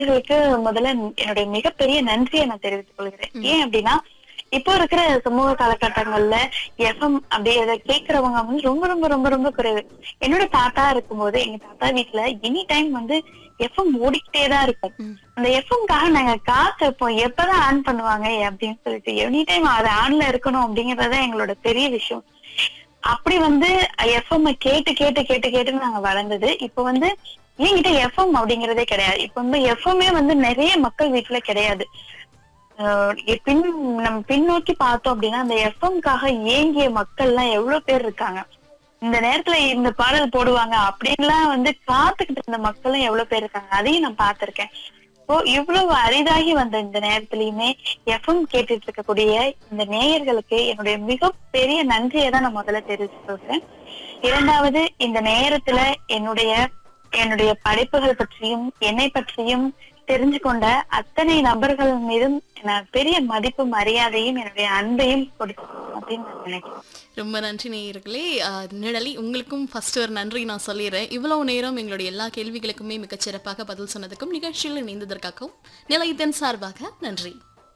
நேயர்களுக்கு முதல்ல என்னுடைய மிகப்பெரிய நன்றியை நான் தெரிவித்துக் கொள்கிறேன் ஏன் அப்படின்னா இப்போ இருக்கிற சமூக காலகட்டங்கள்ல எஃப்எம் அப்படி அதை கேட்கறவங்க வந்து ரொம்ப ரொம்ப ரொம்ப ரொம்ப குறைவு என்னோட தாத்தா இருக்கும்போது எங்க தாத்தா வீட்டுல எனி டைம் வந்து எஃப்எம் ஓடிக்கிட்டே தான் இருக்கும் ம். அந்த எஃப்எம்காக நாங்க காத்திருப்போம் எப்பதான் ஆன் பண்ணுவாங்க அப்படின்னு சொல்லிட்டு எனி டைம் அது ஆன்ல இருக்கணும் அப்படிங்கறது எங்களோட பெரிய விஷயம் அப்படி வந்து எஃப்எம் கேட்டு கேட்டு கேட்டு கேட்டு நாங்க வளர்ந்தது இப்ப வந்து என்கிட்ட எஃப்எம் அப்படிங்கறதே கிடையாது இப்ப வந்து எஃப்எம்மே வந்து நிறைய மக்கள் வீட்டுல கிடையாது ஆஹ் எ- பின் நம்ம பின்னோக்கி பார்த்தோம் அப்படின்னா அந்த எஃப்எம்காக ஏங்கிய மக்கள் எல்லாம் எவ்வளவு பேர் இருக்காங்க இந்த நேரத்துல இந்த பாடல் போடுவாங்க அப்படின்லாம் வந்து காத்துக்கிட்டு இருந்த மக்களும் எவ்வளவு பேர் இருக்காங்க அதையும் நான் பார்த்திருக்கேன் இப்போ இவ்வளவு அரிதாகி வந்த இந்த நேரத்திலயுமே எஃப்எம் கேட்டுட்டு இருக்கக்கூடிய இந்த நேயர்களுக்கு என்னுடைய மிகப்பெரிய நன்றியை தான் நான் முதல்ல தெரிவிச்சு சொல்றேன் இரண்டாவது இந்த நேரத்துல என்னுடைய என்னுடைய படைப்புகள் பற்றியும் என்னை பற்றியும் தெரிஞ்சு கொண்ட அத்தனை நபர்கள் மீதும் நான் பெரிய மதிப்பு மரியாதையும் என்னுடைய அன்பையும் கொடுக்கணும் அப்படின்னு நான் நினைக்கிறேன் ரொம்ப நன்றி நேயர்களே ஆஹ், நிழலி உங்களுக்கும் ஃபர்ஸ்ட் ஒரு நன்றி நான் சொல்லிடுறேன் இவ்வளவு நேரம் எங்களுடைய எல்லா கேள்விகளுக்குமே மிகச் சிறப்பாக பதில் சொன்னதுக்கும் நிகழ்ச்சியில் இணைந்ததற்காகவும் நிலையத்தின் சார்பாக நன்றி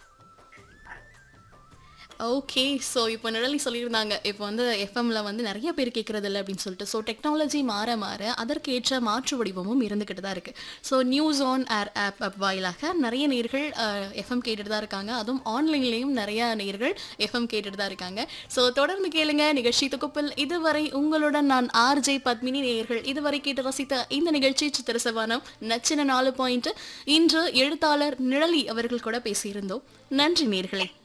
ஓகே ஸோ இப்போ நிழலி சொல்லியிருந்தாங்க இப்போ வந்து எஃப்எம்ல வந்து நிறைய பேர் கேட்கறது இல்லை அப்படின்னு சொல்லிட்டு ஸோ டெக்னாலஜி மாற மாற அதற்கேற்ற மாற்று வடிவமும் இருந்துக்கிட்டு தான் இருக்குது so news on air app up வாயிலாக நிறைய நேர்கள் எஃப்எம் கேட்டுட்டு தான் இருக்காங்க அதுவும் ஆன்லைன்லேயும் நிறைய நேர்கள் எஃப்எம் கேட்டுட்டு தான் இருக்காங்க ஸோ தொடர்ந்து கேளுங்க நிகழ்ச்சி தொகுப்பில் இதுவரை உங்களுடன் நான் ஆர்ஜே பத்மினி நேயர்கள் இதுவரை கேட்டு ரசித்த இந்த நிகழ்ச்சி சித்திரசவானம் நச்சின நாலு பாயிண்ட் இன்று எழுத்தாளர் நிழலி அவர்கள் கூட பேசியிருந்தோம் நன்றி நேர்களே